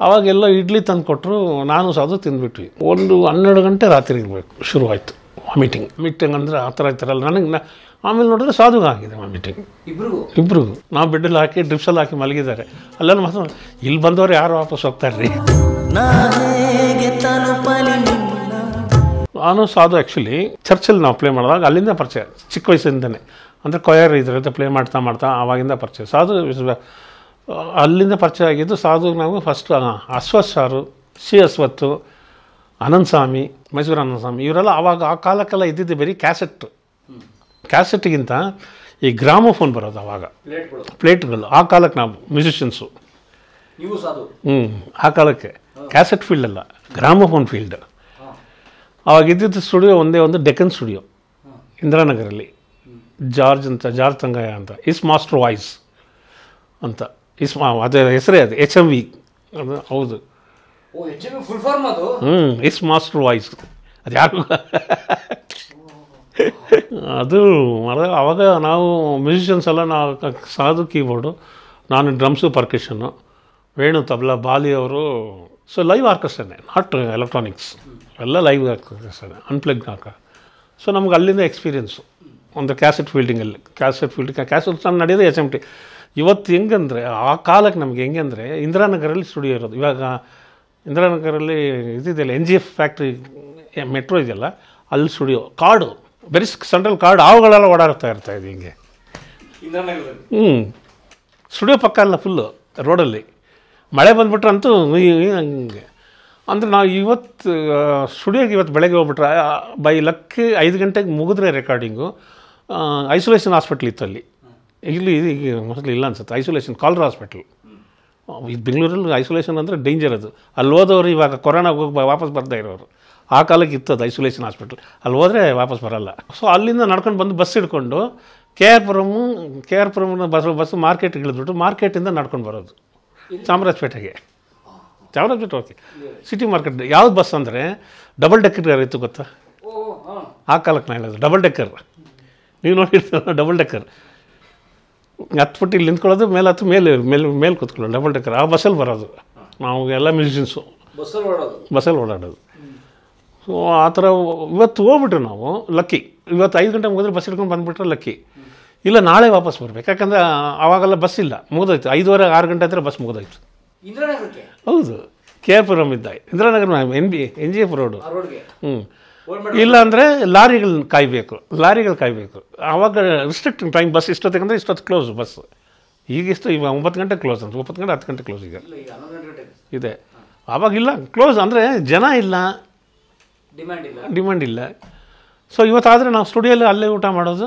ಅವಾಗೆಲ್ಲ ಇಡ್ಲಿ ತಂದು ಕೊಟ್ಟರು ನಾನು ಸಾಧು ತಿಂದ್ಬಿಟ್ವಿ ಒಂದು ಹನ್ನೆರಡು ಗಂಟೆ ರಾತ್ರಿ ಇರಬೇಕು ಶುರುವಾಯಿತು ವಾಮಿಟಿಂಗ್ ವಾಮಿಟಿಂಗ್ ಅಂದರೆ ಆ ಥರ ಇರ್ತಾರಲ್ಲ ನನಗೆ ನಾ ಆಮೇಲೆ ನೋಡಿದ್ರೆ ಸಾಧುಗೆ ಆಗಿದೆ ವಾಮಿಟಿಂಗ್ ಇಬ್ರಿಗೂ ಇಬ್ಬರಿಗೂ ನಾವು ಬೆಡ್ಡಲ್ಲಿ ಹಾಕಿ ಡ್ರಿಪ್ಸಲ್ಲಿ ಹಾಕಿ ಮಲಗಿದ್ದಾರೆ ಅಲ್ಲೆಲ್ಲ ಮಾತ್ರ ಇಲ್ಲಿ ಬಂದವರು ಯಾರು ವಾಪಸ್ ಹೋಗ್ತಾರೆ ರೀ ನಾ ಹೇಗೆ ತಲುಪಲಿ ನಿನ್ನ ನಾನು ಸಾಧು ಆ್ಯಕ್ಚುಲಿ ಚರ್ಚಲ್ಲಿ ನಾವು ಪ್ಲೇ ಮಾಡಿದಾಗ ಅಲ್ಲಿಂದ ಪರಿಚಯ ಚಿಕ್ಕ ವಯಸ್ಸಿಂದನೇ ಅಂದರೆ ಕೊಯರ್ ಇದ್ರ ಜೊತೆ ಪ್ಲೇ ಮಾಡ್ತಾ ಮಾಡ್ತಾ ಆವಾಗಿಂದ ಪರಿಚಯ ಸಾಧು is a- ಅಲ್ಲಿಂದ ಪರಿಚಯ ಆಗಿದ್ದು ಸಾಧು ನಾವು first Ashwath sir C Ashwath Ananth Swamy Mysore Ananth Swamy ಇವರೆಲ್ಲ ಆವಾಗ ಆ ಕಾಲಕ್ಕೆಲ್ಲ ಇದ್ದಿದ್ದು ಬರೀ ಕ್ಯಾಸೆಟ್ ಕ್ಯಾಸೆಟ್ಗಿಂತ ಈ ಗ್ರಾಮೋಫೋನ್ ಬರೋದು ಆವಾಗ ಪ್ಲೇಟ್ಗಳು ಪ್ಲೇಟ್ಗಳು ಆ ಕಾಲಕ್ಕೆ ನಾವು ಮ್ಯೂಸಿಷಿಯನ್ಸು ನೀವು ಸಾಧು ಹ್ಞೂ ಆ ಕಾಲಕ್ಕೆ ಕ್ಯಾಸೆಟ್ ಫೀಲ್ಡ್ ಅಲ್ಲ ಗ್ರಾಮೋಫೋನ್ ಫೀಲ್ಡ್ ಅವಾಗ ಇದ್ದಿದ್ದು ಸ್ಟುಡಿಯೋ ಒಂದೇ ಒಂದು ಡೆಕ್ಕನ್ ಸ್ಟುಡಿಯೋ ಇಂದಿರಾನಗರಲ್ಲಿ ಜಾರ್ಜ್ ಅಂತ ಜಾರ್ಜ್ ತಂಗಯ್ಯ ಅಂತ ಇಸ್ ಮಾಸ್ಟರ್ ವಾಯ್ಸ್ ಅಂತ ಇಸ್ ಮಾ ಅದೇ ಹೆಸರೇ ಅದು ಎಚ್ ಎಮ್ ವಿ ಅದು ಹೌದು ಓ ಎಚ್ ಎಮ್ ಫುಲ್ ಫಾರ್ಮ್ ಅದು ಹ್ಞೂ ಇಸ್ ಮಾಸ್ಟರ್ ವಾಯ್ಸ್ ಅದು ಯಾರು ಅದು ಮಾಡಿದಾಗ ಅವಾಗ ನಾವು ಮ್ಯೂಸಿಷಿಯನ್ಸ್ ಎಲ್ಲ ನಾವು ಕ- ಸಾಧು ಕೀಬೋರ್ಡು ನಾನು ಡ್ರಮ್ಸು ಪರ್ಕಷನ್ನು ವೇಣು ತಬಲಾ ಬಾಲಿ ಅವರು ಸೊ ಲೈವ್ ಆರ್ಕೆಸ್ಟ್ರಾನೇ ನಾಟ್ ಎಲೆಕ್ಟ್ರಾನಿಕ್ಸ್ ಎಲ್ಲ ಲೈವ್ ಆರ್ಕೆಸ್ಟ್ರಾನೇ ಅನ್ಪ್ಲಗ್ ಹಾಕ ಸೊ ನಮ್ಗೆ ಅಲ್ಲಿಂದ ಎಕ್ಸ್ಪೀರಿಯನ್ಸು ಒಂದು ಕ್ಯಾಸೆಟ್ ಫೀಲ್ಡಿಂಗಲ್ಲಿ ಕ್ಯಾಸೆಟ್ ಫೀಲ್ಡ್ ಕ್ಯಾಸೆಟ್ ನಾನು ನಡೆಯೋದು ಎಚ್ ಎಮ್ ಟಿ ಇವತ್ತು ಹೆಂಗಂದರೆ ಆ ಕಾಲಕ್ಕೆ ನಮ್ಗೆ ಹೆಂಗೆ ಅಂದರೆ ಇಂದಿರಾನಗರಲ್ಲಿ ಸ್ಟುಡಿಯೋ ಇರೋದು ಇವಾಗ ಇಂದಿರಾನಗರಲ್ಲಿ ಇದಿದೆಯಲ್ಲ N G F factory metro ಇದೆಯಲ್ಲ ಅಲ್ಲಿ ಸ್ಟುಡಿಯೋ ಕಾಡು ಬರೀ ಸೆಂಟ್ರಲ್ ಕಾಡು ಹಾವುಗಳೆಲ್ಲ ಓಡಾಡ್ತಾ ಇರ್ತಾ ಇದೆ ಹಿಂಗೆ ಇಂದ್ರಾನಗರದಲ್ಲಿ ಹ್ಞೂ ಸ್ಟುಡಿಯೋ ಪಕ್ಕ ಅಲ್ಲ ಫುಲ್ಲು ರೋಡಲ್ಲಿ ಮಳೆ ಬಂದ್ಬಿಟ್ರೆ ಅಂತೂ ಈ- ಈ ಹಂಗೆ ಅಂದರೆ ನಾವು ಇವತ್ತು ಸ್ಟುಡಿಯೋಗೆ ಇವತ್ತು ಬೆಳಗ್ಗೆ ಹೋಗ್ಬಿಟ್ರೆ ಬೈ ಲಕ್ ಐದು ಗಂಟೆಗೆ ಮುಗಿದ್ರೆ ರೆಕಾರ್ಡಿಂಗು ಐಸೋಲೇಷನ್ ಹಾಸ್ಪಿಟ್ಲ್ ಇತ್ತು ಅಲ್ಲಿ ಇಲ್ಲಿ ಈಗ ಮೋಸ್ಟ್ಲಿ ಇಲ್ಲ ಅನ್ಸುತ್ತೆ ಐಸೋಲೇಷನ್ ಕಾಲ್ರ ಹಾಸ್ಪಿಟ್ಲ್ ಇದು ಬೆಂಗಳೂರಲ್ಲಿ ಐಸೋಲೇಷನ್ ಅಂದರೆ ಡೇಂಜರ್ ಅದು ಅಲ್ಲಿ ಹೋದವರು ಇವಾಗ ಕೊರೋನಾಗೆ ಹೋಗಿ ಬ- ವಾಪಸ್ ಬರ್ತಾ ಇರೋರು ಆ ಕಾಲಕ್ಕೆ ಇತ್ತು ಅದು ಐಸೋಲೇಷನ್ ಹಾಸ್ಪಿಟ್ಲ್ ಅಲ್ಲಿ ಹೋದರೆ ವಾಪಸ್ ಬರಲ್ಲ ಸೊ ಅಲ್ಲಿಂದ ನಡ್ಕೊಂಡು ಬಂದು ಬಸ್ ಹಿಡ್ಕೊಂಡು K R Puram K R ಪುರಮ್ನ ಬಸ್ ಬಸ್ಸು ಮಾರ್ಕೆಟ್ಗೆ ಇಳಿದ್ಬಿಟ್ಟು ಮಾರ್ಕೆಟಿಂದ ನಡ್ಕೊಂಡು ಬರೋದು ಚಾಮರಾಜಪೇಟೆಗೆ ಚಾಮರಾಜಪೇಟೆ ಓಕೆ ಸಿಟಿ ಮಾರ್ಕೆಟ್ ಯಾವ್ದು ಬಸ್ ಅಂದರೆ ಡಬಲ್ ಡೆಕ್ಕರ್ ಇತ್ತು ಗೊತ್ತಾ ಓ ಹಾಂ ಆ ಕಾಲಕ್ಕೆ ನಾನು ಹೇಳೋದು ಡಬಲ್ ಡೆಕ್ಕರ್ ನೀವು ನೋಡಿರ್ತೀರ ಡಬಲ್ ಡೆಕ್ಕರ್ ಹತ್ಬಿಟ್ಟು ಇಲ್ಲಿ ನಿಂತ್ಕೊಳ್ಳೋದು ಮೇಲೆ ಹತ್ತು ಮೇಲೆ ಮೇಲೆ ಮೇಲೆ ಕೂತ್ಕೊಳ್ಳೋದು ಡಬಲ್ ಡೆಕ್ಕರ್ ಆ ಬಸ್ಸಲ್ಲಿ ಬರೋದು ನಾವು ಎಲ್ಲ ಮ್ಯೂಸಿಷಿಯನ್ಸು ಬಸ್ಸಲ್ಲಿ ಓಡೋದು ಬಸ್ಸಲ್ಲಿ ಓಡಾಡೋದು ಸೊ ಆ ಥರ ಇವತ್ತು ಹೋಗ್ಬಿಟ್ರೆ ನಾವು ಲಕ್ಕಿ ಇವತ್ತು ಐದು ಗಂಟೆ ಮುಗಿದ್ರೆ ಬಸ್ ಹಿಡ್ಕೊಂಡು ಬಂದುಬಿಟ್ರೆ ಲಕ್ಕಿ ಇಲ್ಲ ನಾಳೆ ವಾಪಸ್ ಬರ್ಬೇಕು ಯಾಕಂದರೆ ಆವಾಗೆಲ್ಲ ಬಸ್ ಇಲ್ಲ ಮುಗಿದೋಯ್ತು ಐದುವರೆ ಆರು ಗಂಟೆ ಆದರೆ ಬಸ್ ಮುಗಿದೋಯ್ತು ಇಂದ್ರಾನಗರಕ್ಕೆ ಹೌದು ಕೆ ಆರ್ ಪುರಮ್ ಇದ್ದ Indiranagar N B N G F road ಆ ರೋಡ್ಗೆ ಹ್ಞೂ ಓಡ್ ಮಾಡಿ ಇಲ್ಲ ಅಂದರೆ ಲಾರಿಗಳನ್ನ ಕಾಯಬೇಕು ಲಾರಿಗಳು ಕಾಯಬೇಕು ಆವಾಗ ರಿಸ್ಟ್ರಿಕ್ಟಿಂಗ್ ಟೈಮ್ ಬಸ್ ಇಷ್ಟೊತ್ತಿಗೆ ಅಂದರೆ ಇಷ್ಟೊತ್ತು ಕ್ಲೋಸ್ ಬಸ್ ಈಗ ಇಷ್ಟು ಇವಾಗ ಒಂಬತ್ತು ಗಂಟೆ ಕ್ಲೋಸ್ ಅಂತ ಒಂಬತ್ತು ಗಂಟೆ ಹತ್ತು ಗಂಟೆ ಕ್ಲೋಸ್ ಈಗ ಇಲ್ಲ ಈಗ ಹನ್ನೊಂದು ಗಂಟೆ ಇದೆ ಆವಾಗಿಲ್ಲ ಕ್ಲೋಸ್ ಅಂದರೆ ಜನ ಇಲ್ಲ ಡಿಮ್ಯಾಂಡ್ ಇಲ್ಲ ಡಿಮ್ಯಾಂಡ್ ಇಲ್ಲ ಸೊ ಇವತ್ತಾದರೆ ನಾವು ಸ್ಟುಡಿಯೋಲ್ಲಿ ಅಲ್ಲೇ ಊಟ ಮಾಡೋದು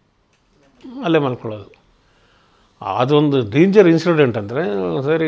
ಅಲ್ಲೇ ಮಲ್ಕೊಳ್ಳೋದು ಅದೊಂದು ಡೇಂಜರ್ ಇನ್ಸಿಡೆಂಟ್ ಅಂದರೆ ಸರಿ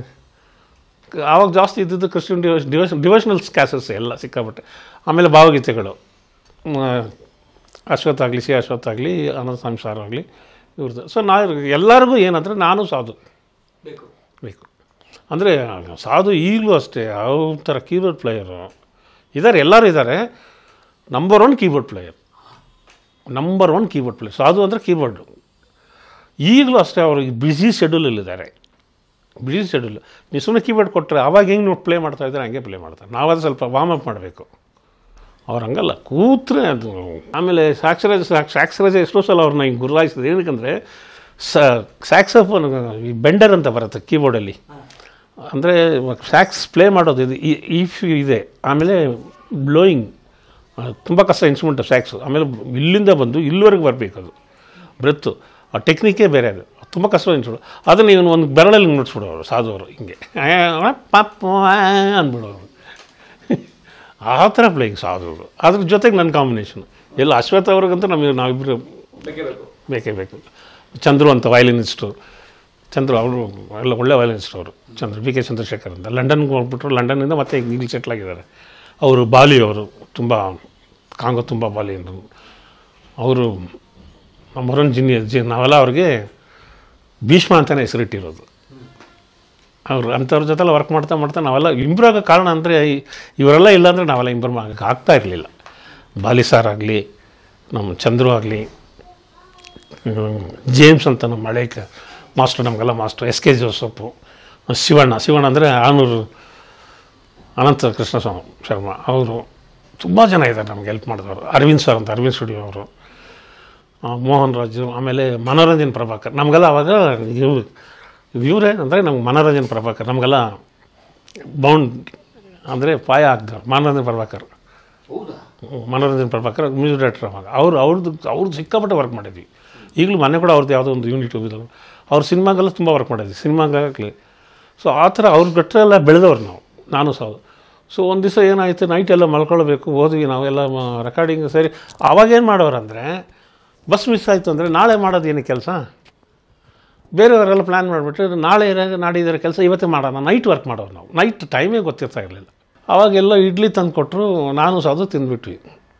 ಆವಾಗ ಜಾಸ್ತಿ ಇದ್ದಿದ್ದು ಕ್ರಿಶ್ಚಿಯನ್ ಡಿವೋಷ್ ಡಿವೋಷ್ ಡಿವೋಷನಲ್ಸ್ ಕ್ಯಾಸಸ್ ಎಲ್ಲ ಸಿಕ್ಕಾಪಟ್ಟೆ ಆಮೇಲೆ ಭಾವಗೀತೆಗಳು ಮ, ಅಶ್ವಥ್ ಆಗಲಿ ಸಿ ಅಶ್ವಥ್ ಆಗಲಿ ಅನಂತ ಸ್ವಾಮಿ ಸಾರ್ ಆಗಲಿ ಇವ್ರದ್ದು ಸೊ ನಾ ಎಲ್ಲರಿಗೂ ಏನಂದರೆ ನಾನು ಸಾಧು ಬೇಕು ಬೇಕು ಅಂದರೆ ಸಾಧು ಈಗಲೂ ಅಷ್ಟೇ ಯಾವ ಥರ ಕೀಬೋರ್ಡ್ ಪ್ಲೇಯರು ಇದ್ದಾರೆ ಎಲ್ಲರೂ ಇದ್ದಾರೆ number one keyboard player number one keyboard player Sadhu ಅಂದರೆ ಕೀಬೋರ್ಡು ಈಗಲೂ ಅಷ್ಟೇ ಅವರು ಬ್ಯುಸಿ ಶೆಡ್ಯೂಲಲ್ಲಿದ್ದಾರೆ ಬ್ಯುಸಿ ಶೆಡ್ಯೂಲ್ ನೀವು ಸುಮ್ಮನೆ ಕೀಬೋರ್ಡ್ ಕೊಟ್ಟರೆ ಅವಾಗ ಹೆಂಗೆ ನೀವು ಪ್ಲೇ ಮಾಡ್ತಾ ಇದ್ದಾರೆ ಹಂಗೆ ಪ್ಲೇ ಮಾಡ್ತಾರೆ ನಾವದು ಸ್ವಲ್ಪ ವಾರ್ಮ್ ಅಪ್ ಮಾಡಬೇಕು ಅವ್ರು ಹಂಗಲ್ಲ ಕೂತ್ರೆ ಅದು ಆಮೇಲೆ ಸಾಕ್ಷರಾಜ ಸಾಕ್ಷರಾಜ ಎಷ್ಟೋ ಸಲ ಅವ್ರನ್ನ ಹಿಂಗೆ ಗುರುವಾಯಿಸಿದೆ ಏನಕ್ಕಂದರೆ ಸ ಸ್ಯಾಕ್ಸಫೋನ್ ಈ ಬೆಂಡರ್ ಅಂತ ಬರುತ್ತೆ ಕೀಬೋರ್ಡಲ್ಲಿ ಅಂದರೆ ಸ್ಯಾಕ್ಸ್ ಪ್ಲೇ ಮಾಡೋದು ಇದು ಈ- ಈಫ್ ಇದೆ ಆಮೇಲೆ ಬ್ಲೋಯಿಂಗ್ ತುಂಬ ಕಷ್ಟ ಇನ್ಸ್ಟ್ರೂಮೆಂಟ್ ಸ್ಯಾಕ್ಸು ಆಮೇಲೆ ಇಲ್ಲಿಂದ ಬಂದು ಇಲ್ಲಿವರೆಗೆ ಬರಬೇಕು ಅದು ಬ್ರೆತ್ತು ಆ ಟೆಕ್ನಿಕೇ ಬೇರೆ ಅದು ತುಂಬ ಕಷ್ಟ ಇನ್ಸ್ಟ್ರೂಮೆಂಟ್ ಅದನ್ನು ಇವನು ಒಂದು ಬೆರಳಲ್ಲಿ ನುಡಿಸ್ಬಿಡೋರು ಸಾಧುವರು ಹಿಂಗೆ ಪಾಪ ಅಂದ್ಬಿಡೋರು ಆ ಥರ ಪ್ಲೇಯಿಂಗ್ ಸಾಧುಗಳು ಅದ್ರ ಜೊತೆಗೆ ನನ್ನ ಕಾಂಬಿನೇಷನ್ ಎಲ್ಲ ಅಶ್ವಥ್ ಅವ್ರಿಗಂತೂ ನಮಗೆ ನಾವಿಬ್ಬರು ಬೇಕೇ ಬೇಕು ಬೇಕೇ ಬೇಕು ಚಂದ್ರು ಅಂತ ವಯಲಿನಿಸ್ಟು ಚಂದ್ರು ಅವರು ಎಲ್ಲ ಒಳ್ಳೆ ವಯಲಿನಿಸ್ಟ್ ಅವರು ಚಂದ್ರ ಬಿ ಕೆ ಚಂದ್ರಶೇಖರ್ ಅಂತ ಲಂಡನ್ಗೆ ಹೋಗ್ಬಿಟ್ರು ಲಂಡನ್ನಿಂದ ಮತ್ತೆ ಈಗ ಇಲ್ಲಿ ಸೆಟ್ಲ್ ಆಗಿದ್ದಾರೆ ಅವರು ಬಾಲಿ ಅವರು ತುಂಬ ಕಾಂಗೋ ತುಂಬ ಬಾಲಿ ಅಂದರು ಅವರು ನಮ್ಮರೊಂದು ಜಿನಿ ಜಿ ನಾವೆಲ್ಲ ಅವ್ರಿಗೆ ಭೀಷ್ಮ ಅಂತಲೇ ಹೆಸರಿಟ್ಟಿರೋದು ಅವರು ಅಂಥವ್ರ ಜೊತೆಲ್ಲ ವರ್ಕ್ ಮಾಡ್ತಾ ಮಾಡ್ತಾ ನಾವೆಲ್ಲ ಇಂಪ್ರೂವ್ ಆಗೋ ಕಾರಣ ಅಂದರೆ ಇವರೆಲ್ಲ ಇಲ್ಲ ಅಂದರೆ ನಾವೆಲ್ಲ ಇಂಪ್ರೂವ್ ಆಗಕ್ಕೆ ಆಗ್ತಾ ಇರಲಿಲ್ಲ ಬಾಲಿ ಸಾರ್ ಆಗಲಿ ನಮ್ಮ ಚಂದ್ರು ಆಗಲಿ ಜೇಮ್ಸ್ ಅಂತ ನಮ್ಮ ಹಳೆ ಕ- ಮಾಸ್ಟರ್ ನಮಗೆಲ್ಲ master S K Joseph Shivanna Shivanna ಅಂದರೆ ಆನೂರು ಅನಂತ ಕೃಷ್ಣ ಸ್ವಾಮಿ ಶರ್ಮಾ ಅವರು ತುಂಬ ಜನ ಇದ್ದಾರೆ ನಮ್ಗೆ ಹೆಲ್ಪ್ ಮಾಡಿದವರು ಅರವಿಂದ್ ಸರ್ ಅಂತ ಅರವಿಂದ್ ಸ್ಟುಡಿಯೋ ಅವರು ಆ, ಮೋಹನ್ ರಾಜು ಆಮೇಲೆ ಮನೋರಂಜನ್ ಪ್ರಭಾಕರ್ ನಮಗೆಲ್ಲ ಅವಾಗ ಇವ್ ಇವರೇ ಅಂದರೆ ನಮ್ಗೆ ಮನೋರಂಜನ್ ಪ್ರಭಾಕರ್ ನಮಗೆಲ್ಲ ಬೌಂಡ್ ಅಂದರೆ ಪಾಯ ಆಗ್ದವ್ರು ಮನೋರಂಜನ್ ಪ್ರಭಾಕರ್ ಹೌದಾ hmm, Manoranjan Prabhakar music director ಅವಾಗ ಅವ್ರು ಅವ್ರದ್ದು ಅವ್ರದ್ದು ಸಿಕ್ಕಾಪಟ್ಟೆ ವರ್ಕ್ ಮಾಡಿದ್ವಿ ಈಗಲೂ ಮನೆ ಕೂಡ ಅವ್ರದ್ದು ಯಾವುದೋ ಒಂದು ಯೂನಿಟ್ ಹೋಗಿದ್ರು ಅವ್ರ ಸಿನಿಮಾಗೆಲ್ಲ ತುಂಬ ವರ್ಕ್ ಮಾಡಿದ್ವಿ ಸಿನಿಮಾಗಾಗಲಿ ಸೊ ಆ ಥರ ಅವ್ರ ಗಟ್ಟರೆಲ್ಲ ಬೆಳೆದವ್ರು ನಾವು ನಾನು ಸಹ ಸೊ ಒಂದು ದಿವಸ ಏನಾಯಿತು ನೈಟ್ ಎಲ್ಲ ಮಲ್ಕೊಳ್ಬೇಕು ಹೋದ್ವಿ ನಾವೆಲ್ಲ ರೆಕಾರ್ಡಿಂಗ್ ಸರಿ ಅವಾಗೇನು ಮಾಡೋರಂದರೆ ಬಸ್ ಮಿಸ್ ಆಯಿತು ಅಂದರೆ ನಾಳೆ ಮಾಡೋದು ಏನು ಕೆಲಸ ಬೇರೆಯವರೆಲ್ಲ ಪ್ಲ್ಯಾನ್ ಮಾಡಿಬಿಟ್ಟು ನಾಳೆ ಇರೋ ನಾಡಿದರ ಕೆಲಸ ಇವತ್ತೇ ಮಾಡೋಣ ನೈಟ್ ವರ್ಕ್ ಮಾಡೋರು ನಾವು ನೈಟ್ ಟೈಮೇ ಗೊತ್ತಿರ್ತಾ ಇರಲಿಲ್ಲ ಅವಾಗೆಲ್ಲ ಇಡ್ಲಿ ತಂದು ಕೊಟ್ಟರು ನಾನು ಸಹ ಅದು ತಿಂದ್ಬಿಟ್ವಿ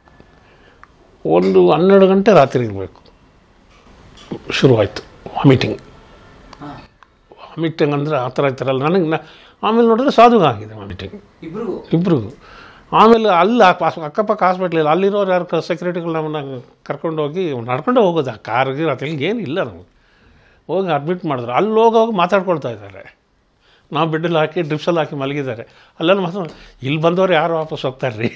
ಒಂದು ಹನ್ನೆರಡು ಗಂಟೆ ರಾತ್ರಿ ಇರಬೇಕು ಶುರುವಾಯಿತು ವಾಮಿಟಿಂಗ್ ಹಾಂ ವಾಮಿಟಿಂಗ್ ಅಂದರೆ ಆ ಥರ ಈ ಥರ ಅಲ್ಲ ನನಗೆ ನ- ಆಮೇಲೆ ನೋಡಿದ್ರೆ ಸಾಧುಗ ಆಗಿದೆ ವಾಮಿಟಿಂಗ್ ಇಬ್ರಿಗೂ ಇಬ್ಬರಿಗೂ ಆಮೇಲೆ ಅಲ್ಲಿ ಆ ಪಾಸ್- ಅಕ್ಕಪಕ್ಕ ಹಾಸ್ಪಿಟ್ಲಿಲ್ಲ ಅಲ್ಲಿರೋರು ಯಾರು ಸೆಕ್ಯೂರಿಟಿಗಳು ನಮ್ಮನ್ನ ಕರ್ಕೊಂಡು ಹೋಗಿ ನಡ್ಕೊಂಡೇ ಹೋಗೋದು ಆ ಕಾರ್ಗೆ ಅದೆಲ್ಲ ಏನಿಲ್ಲ ನಮಗೆ ಹೋಗಿ ಅಡ್ಮಿಟ್ ಮಾಡಿದ್ರು ಅಲ್ಲಿ ಹೋಗೋವಾಗ ಮಾತಾಡ್ಕೊಳ್ತಾ ಇದ್ದಾರೆ ನಾವು ಬೆಡ್ಡಲ್ಲಿ ಹಾಕಿ ಡ್ರಿಪ್ಸಲ್ಲಿ ಹಾಕಿ ಮಲಗಿದ್ದಾರೆ ಅಲ್ಲೆಲ್ಲ ಮಾತಾಡ ಇಲ್ಲಿ ಬಂದವರು ಯಾರು ವಾಪಸ್ ಹೋಗ್ತಾರೆ ರೀ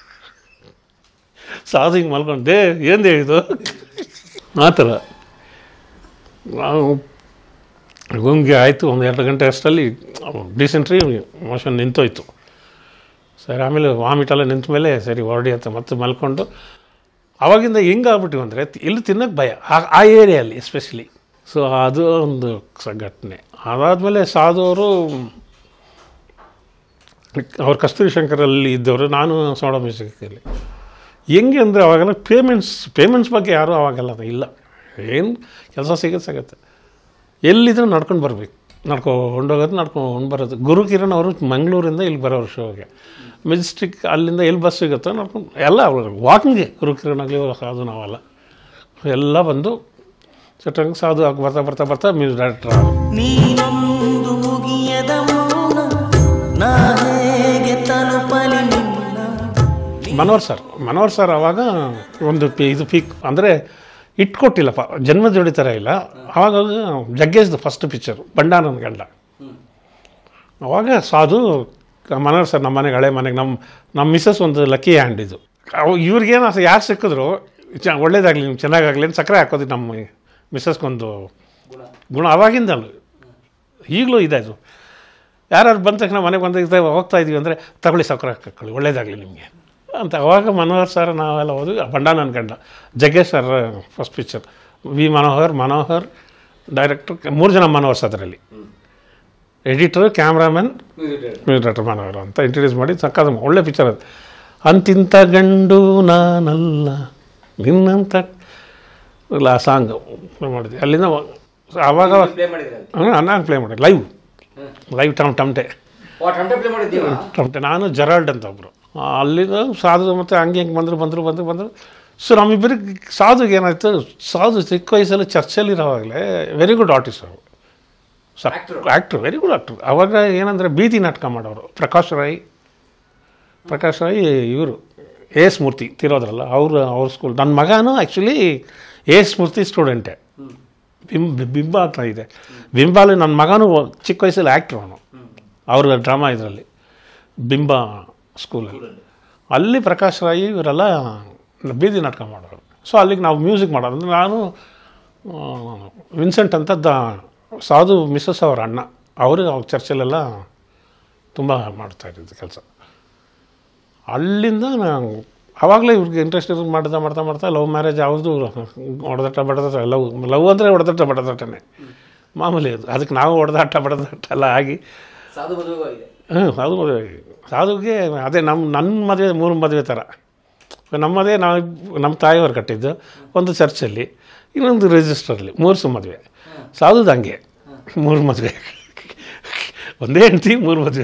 ಸಾಧು ಹಿಂಗೆ ಮಲ್ಕೊಂಡು ದೇ ಏನು ಇದು ಆ ಥರ ನಾವು ಗುಂಗೆ ಆಯಿತು ಒಂದು ಎರಡು ಗಂಟೆ ಅಷ್ಟರಲ್ಲಿ ಡೀಸೆಂಟ್ರಿ ಮೋಷನ್ ನಿಂತೋಯ್ತು ಸರಿ ಆಮೇಲೆ ವಾಮಿಟ್ ಎಲ್ಲ ನಿಂತ ಮೇಲೆ ಸರಿ ಹೊರಡಿ ಅಂತ ಮತ್ತೆ ಮಲ್ಕೊಂಡು ಆವಾಗಿಂದ ಹೆಂಗೆ ಆಗ್ಬಿಟ್ಟಿವಿ ಅಂದರೆ ಇಲ್ಲಿ ತಿನ್ನೋಕ್ಕೆ ಭಯ ಆ- ಆ ಏರಿಯಲ್ಲಿ ಎಸ್ಪೆಷಲಿ ಸೊ ಅದು ಒಂದು ಸ- ಘಟನೆ ಅದಾದಮೇಲೆ ಸಾಧು ಅವರು ಅವ್ರು ಕಸ್ತೂರಿ ಶಂಕರಲ್ಲಿ ಇದ್ದವರು ನಾನು ಸೋಡಾ ಮ್ಯೂಸಿಕಲ್ಲಿ ಹೆಂಗೆ ಅಂದರೆ ಅವಾಗೆಲ್ಲ ಪೇಮೆಂಟ್ಸ್ ಪೇಮೆಂಟ್ಸ್ ಬಗ್ಗೆ ಯಾರೂ ಅವಾಗೆಲ್ಲ ಇಲ್ಲ ಏನು ಕೆಲಸ ಸಿಗುತ್ತೆ ಸಿಗುತ್ತೆ ಎಲ್ಲಿದ್ರೂ ನಡ್ಕೊಂಡು ಬರಬೇಕು ನಡ್ಕೊಂಡು ಹೋಗೋದು ನಡ್ಕೊಂಡು ಬರೋದು ಗುರು ಕಿರಣ್ ಅವರು ಮಂಗಳೂರಿಂದ ಇಲ್ಲಿ ಬರೋರು ಶೋಗೆ ಮೆಜೆಸ್ಟಿಕ್ ಅಲ್ಲಿಂದ ಎಲ್ಲಿ ಬಸ್ ಸಿಗುತ್ತೋ ನಡ್ಕೊಂಡು ಎಲ್ಲ ವಾಕಿಂಗ್ಗೆ ಗುರು ಕಿರಣ್ ಆಗಲಿ ಸಾಧು ನಾವೆಲ್ಲ ಎಲ್ಲ ಬಂದು ಚಟಂಗ್ ಸಾಧು ಆಗಿ ಬರ್ತಾ ಬರ್ತಾ ಬರ್ತಾ ಮ್ಯೂಸಿಕ್ ಡೈರೆಕ್ಟರ್ ನೀನೊಂದು ಮುಗಿಯದ ಮೌನ ನಾ ಹೇಗೆ ತಲುಪಲಿ ನಿನ್ನ ಮನೋಹರ್ ಸರ್ ಮನೋಹರ್ ಸರ್ ಅವಾಗ ಒಂದು ಪಿ ಇದು ಪೀಕ್ ಅಂದರೆ ಇಟ್ಕೊಟ್ಟಿಲ್ಲಪ್ಪ ಜನ್ಮ ಜೋಡಿ ಥರ ಇಲ್ಲ ಆವಾಗ ಜಗ್ಗೇಶ್ದು ಫಸ್ಟ್ ಪಿಕ್ಚರು ಬಂಡಾನನ ಗಂಡ ಹ್ಮ್ ಅವಾಗ ಸಾಧು ಮನೋಹರ್ ಸರ್ ನಮ್ಮ ಮನೆಗೆ ಹಳೆ ಮನೆಗೆ ನಮ್ಮ ನಮ್ಮ ಮಿಸ್ಸಸ್ ಒಂದು ಲಕ್ಕಿ ಹ್ಯಾಂಡ್ ಇದು ಅವು ಇವ್ರಿಗೇನು ಅಸ ಯಾರು ಸಿಕ್ಕಿದ್ರು ಚ ಒಳ್ಳೇದಾಗಲಿ ನಿಮ್ಗೆ ಚೆನ್ನಾಗಾಗಲಿ ಅಂತ ಸಕ್ಕರೆ ಹಾಕೋದು ನಮ್ಮ ಮಿಸ್ಸಸ್ಗೊಂದು ಗುಣ ಗುಣ ಅವಾಗಿಂದಲೂ ಈಗಲೂ ಇದೆ ಅದು ಯಾರು ಬಂದ ತಕ್ಷಣ ಮನೆಗೆ ಬಂದ ಇದ್ದಾಗ ಹೋಗ್ತಾ ಇದೀವಿ ಅಂದರೆ ತಗೊಳ್ಳಿ ಸಕ್ಕರೆ ಹಾಕೊಳ್ಳಿ ಒಳ್ಳೇದಾಗಲಿ ನಿಮಗೆ ಅಂತ ಅವಾಗ ಮನೋಹರ್ ಸರ್ ನಾವೆಲ್ಲ ಹೋದ್ವಿ ಬಂಡಾನನ್ ಗಂಡ Jaggesh sir first picture V Manohar Manohar director ಮೂರು ಜನ ಮನೋಹರ್ ಸರ್ ಅದರಲ್ಲಿ editor cameraman music director music director Manohar ಅಂತ ಇಂಟ್ರಡ್ಯೂಸ್ ಮಾಡಿ ಸಕ್ಕದ ಒಳ್ಳೆ ಪಿಕ್ಚರ್ ಅದು ಅಂತಿಂತ ಗಂಡು ನಾನಲ್ಲ ನಿನ್ನಂತ ಇಲ್ಲ ಆ ಸಾಂಗ್ ಮಾಡಿದ್ವಿ ಅಲ್ಲಿಂದ ಆವಾಗ ಪ್ಲೇ ಮಾಡಿದ್ರೆ ಅಲ್ಲಿ ಹಾಂ ನಾನು ಪ್ಲೇ ಮಾಡಿದೆ ಲೈವ್ ಹ್ಮ್ ಲೈವ್ ಟಮ್ ಟಮ್ಟೆ ವಾಟ್ ಹಂಡ್ರೆಡ್ ಪ್ಲೇ ಮಾಡಿದ್ದೀವ ಟಮ್ಟೆ ನಾನು ಜೆರಾಲ್ಡ್ ಅಂತ ಒಬ್ಬರು ಅಲ್ಲಿಂದ ಸಾಧು ಮತ್ತು ಹಂಗೆ ಹಿಂಗೆ ಬಂದರು ಬಂದರು ಬಂದರು ಬಂದರು ಸೊ ನಮ್ಮಿಬ್ಬರಿಗೆ ಸಾಧುಗೆ ಏನಾಯ್ತು ಸಾಧು ಚಿಕ್ಕ ವಯಸ್ಸಲ್ಲಿ ಚರ್ಚಲ್ಲಿರೋವಾಗಲೇ ವೆರಿ ಗುಡ್ ಆರ್ಟಿಸ್ಟ್ ಅವರು Actor. Actor very good actor ಅವಾಗ ಏನಂದರೆ ಬೀದಿ ನಾಟಕ ಮಾಡೋರು ಪ್ರಕಾಶ್ ರಾಯ್ ಪ್ರಕಾಶ್ ರಾಯ್ ಇವರು ಎ ಎಸ್ ಮೂರ್ತಿ ತಿರೋದ್ರಲ್ಲ ಅವರು ಅವ್ರ ಸ್ಕೂಲ್ ನನ್ನ ಮಗನೂ ಆ್ಯಕ್ಚುಲಿ ಎ ಎಸ್ ಮೂರ್ತಿ ಸ್ಟೂಡೆಂಟೇ ಹ್ಮ್ ಬಿಂಬ ಬಿಂಬ ಅಂತ ಇದೆ ಬಿಂಬಾಲಿ ನನ್ನ ಮಗನೂ ಚಿಕ್ಕ ವಯಸ್ಸಲ್ಲಿ ಆ್ಯಕ್ಟ್ರು ಅವನು ಹ್ಮ್ ಅವ್ರ ಡ್ರಾಮಾ ಇದರಲ್ಲಿ ಬಿಂಬ ಸ್ಕೂಲಲ್ಲಿ ಅಲ್ಲಿ ಪ್ರಕಾಶ್ ರಾಯಿ ಇವರೆಲ್ಲ ಬೀದಿ ನಾಟಕ ಮಾಡೋರು ಸೊ ಅಲ್ಲಿಗೆ ನಾವು ಮ್ಯೂಸಿಕ್ ಮಾಡೋದು ಅಂದ್ರೆ ನಾನು ಆ, ವಿನ್ಸೆಂಟ್ ಅಂತ ದ ಸಾಧು ಮಿಸ್ಸಸ್ ಅವ್ರ ಅಣ್ಣ ಅವರು ಅವ್ರ ಚರ್ಚಲ್ಲೆಲ್ಲ ತುಂಬ ಮಾಡ್ತಾ ಇದ್ದಿದ್ದು ಕೆಲಸ ಅಲ್ಲಿಂದ ನಾನು ಆವಾಗಲೇ ಇವ್ರಿಗೆ ಇಂಟ್ರೆಸ್ಟ್ ಇರೋದು ಮಾಡ್ತಾ ಮಾಡ್ತಾ ಮಾಡ್ತಾ ಲವ್ ಮ್ಯಾರೇಜ್ ಯಾವುದು ಹೊಡೆದಾಟ ಬಡದಾಟ ಲವ್ ಲವ್ ಅಂದರೆ ಹೊಡೆದಾಟ ಬಡದಾಟನೇ ಮಾಮೂಲಿ ಅದು ಅದಕ್ಕೆ ನಾವು ಹೊಡೆದಾಟ ಬಡದಾಟ ಎಲ್ಲ ಆಗಿ ಸಾಧು ಮದುವೆ ಆಗಿದೆ ಹ್ಞೂ ಸಾಧು ಮದುವೆ ಆಗಿ. ಸಾಧುಗೆ ಅದೇ ನಮ್ಮ ನನ್ನ ಮದುವೆ ಮೂರು ಮದುವೆ ಥರ ನಮ್ಮ ಮದುವೆ ನಾವು ನಮ್ಮ ತಾಯಿಯವ್ರು ಕಟ್ಟಿದ್ದು ಒಂದು ಚರ್ಚಲ್ಲಿ ಇನ್ನೊಂದು ರಿಜಿಸ್ಟರಲ್ಲಿ ಮೂರು ಸು ಮದುವೆ ಸಾಧುದು ಹಂಗೆ ಮೂರು ಮದುವೆ ಒಂದೇ ಹೆಂಡ್ತಿ ಮೂರು ಮದುವೆ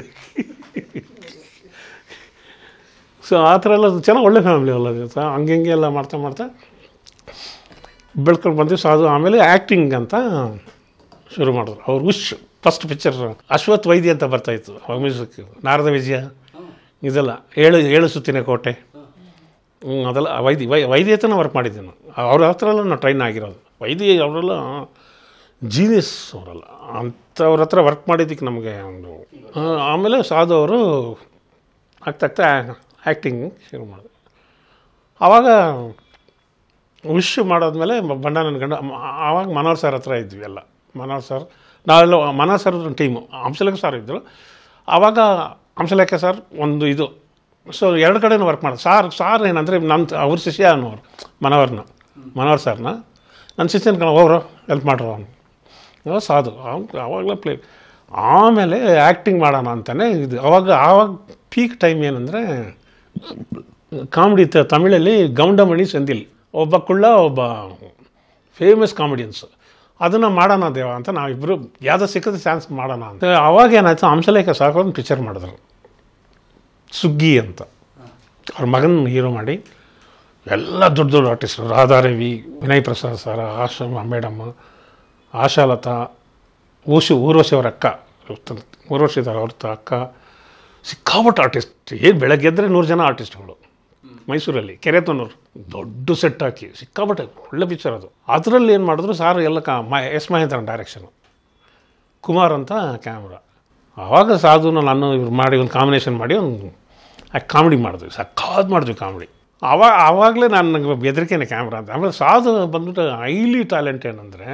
ಸೊ ಆ ಥರ ಎಲ್ಲ ಚೆನ್ನಾಗಿ ಒಳ್ಳೆ ಫ್ಯಾಮಿಲಿ ಅಲ್ಲ ಅದು. ಸೊ ಹಂಗೆ ಹಿಂಗೆ ಎಲ್ಲ ಮಾಡ್ತಾ ಮಾಡ್ತಾ ಬೆಳ್ಕೊಂಡು ಬಂದ್ವಿ ಸಾಧು ಆಮೇಲೆ ಆ್ಯಕ್ಟಿಂಗ್ ಅಂತ ಶುರು ಮಾಡಿದ್ರು ಅವ್ರು ಉಶ್ ಫಸ್ಟ್ ಪಿಕ್ಚರ್ ಅಶ್ವಥ್ ವೈದ್ಯ ಅಂತ ಬರ್ತಾಯಿತ್ತು ಮ್ಯೂಸಿಕ್ ನಾರದ ವಿಜಯ ಇದೆಲ್ಲ ಏಳು ಏಳು ಸುತ್ತಿನ ಕೋಟೆ ಹ್ಞೂ ಅದೆಲ್ಲ ವೈದ್ಯ ವೈ ವೈದ್ಯತನ ವರ್ಕ್ ಮಾಡಿದ್ದೆ ನಾನು ಅವ್ರ ಹತ್ರ ಎಲ್ಲ ನಾವು ಟ್ರೈನ್ ಆಗಿರೋದು ವೈದ್ಯ ಅವರೆಲ್ಲ ಜೀನಿಯಸ್ ಅವರಲ್ಲ ಅಂಥವ್ರ ಹತ್ರ ವರ್ಕ್ ಮಾಡಿದ್ದಕ್ಕೆ ನಮಗೆ ಒಂದು ಆ, ಆಮೇಲೆ ಸಾಧು ಅವರು ಆಗ್ತಾಗ್ತಾ ಆ್ಯಕ್ಟಿಂಗ್ ಶುರು ಮಾಡಿದೆ ಆವಾಗ ವಿಶ್ ಮಾಡಾದ್ಮೇಲೆ ಬ- ಬಣ್ಣ ನನ್ನ ಗಂಡ ಮ- ಆವಾಗ ಮನೋಹರ್ ಸರ್ ಹತ್ರ ಇದ್ವಿ ಎಲ್ಲ ಮನೋಹರ್ ಸರ್ ನಾವೆಲ್ಲ Manohar sir team Hamsalekha sir ಇದ್ದರು ಆವಾಗ ಹಂಸಲೇಖ ಸರ್ ಒಂದು ಇದು ಸೊ ಎರಡು ಕಡೆನೂ ವರ್ಕ್ ಮಾಡೋದು ಸಾರ್ ಸಾರ್ ಏನಂದರೆ ನನ್ನ ಅವ್ರ ಶಿಷ್ಯ ಅನ್ನೋರು ಮನೋಹರ್ನ ಮನೋಹರ್ ಸರ್ನ ನನ್ನ ಶಿಷ್ಯನ ಕಣ ಹೋಗ್ರು ಹೆಲ್ಪ್ ಮಾಡ್ರು ಅವ್ನು ಅವ ಸಾಧು ಅವ್ನು ಆವಾಗಲೇ ಪ್ಲೇ ಆಮೇಲೆ ಆ್ಯಕ್ಟಿಂಗ್ ಮಾಡೋಣ ಅಂತಲೇ ಇದು ಅವಾಗ ಆವಾಗ ಪೀಕ್ ಟೈಮ್ ಏನಂದರೆ ಕಾಮಿಡಿ ತಮಿಳಲ್ಲಿ ಗೌಂಡಮಣಿ ಸೆಂದಿಲ್ ಒಬ್ಬ ಕುಳ್ಳ ಒಬ್ಬ ಫೇಮಸ್ ಕಾಮಿಡಿಯನ್ಸ್ ಅದನ್ನು ಮಾಡೋಣ ದೇವ ಅಂತ ನಾವಿಬ್ಬರು ಯಾವುದೋ ಸಿಕ್ಕದ ಚಾನ್ಸ್ ಮಾಡೋಣ ಅಂತ ಅವಾಗ ಏನಾಯ್ತು ಹಂಸಲೇಖ ಸಾಕೊಂಡು ಪಿಕ್ಚರ್ ಮಾಡಿದ್ರು ಸುಗ್ಗಿ ಅಂತ ಅವ್ರ ಮಗನ ಹೀರೋ ಮಾಡಿ ಎಲ್ಲ ದೊಡ್ಡ ದೊಡ್ಡ artist Radharavi Vinay Prasad sir Asha madam Ashalatha ಊಶು ಊರ್ವಶಿ ಅವ್ರ ಅಕ್ಕ ಊರ್ವಶಿ ಇದ್ದಾರೆ ಅವ್ರ ತ- ಅಕ್ಕ ಸಿಕ್ಕಾಪಟ್ಟು ಆರ್ಟಿಸ್ಟ್ ಏನು ಬೆಳಗ್ಗೆ ಎದ್ದರೆ ನೂರು ಜನ ಆರ್ಟಿಸ್ಟ್ಗಳು ಮೈಸೂರಲ್ಲಿ ಕೆರೆತನೂರು ದೊಡ್ಡ ಸೆಟ್ ಹಾಕಿ ಸಿಕ್ಕಾಪಟ್ಟೆ ಒಳ್ಳೆ ಪಿಕ್ಚರ್ ಅದು ಅದರಲ್ಲಿ ಏನು ಮಾಡಿದ್ರು ಸಾರು ಎಲ್ಲ ಕಾ ಮ ಎಸ್ ಮಹೇಂದ್ರನ್ ಡೈರೆಕ್ಷನು ಕುಮಾರ್ ಅಂತ ಕ್ಯಾಮ್ರಾ ಆವಾಗ ಸಾಧುನ ನಾನು ಇವ್ರು ಮಾಡಿ ಒಂದು ಕಾಂಬಿನೇಷನ್ ಮಾಡಿ ಒಂದು ಕಾಮಿಡಿ ಮಾಡಿದ್ವಿ ಸಕ್ಕಾದ್ ಮಾಡಿದ್ವಿ ಕಾಮಿಡಿ ಆವಾಗ ಆವಾಗಲೇ ನಾನು ನನಗೆ ಬೆದರಿಕೆನೆ ಕ್ಯಾಮ್ರಾ ಅಂತ ಆಮೇಲೆ ಸಾಧು ಬಂದ್ಬಿಟ್ಟು ಹೈಲಿ ಟ್ಯಾಲೆಂಟ್ ಏನಂದರೆ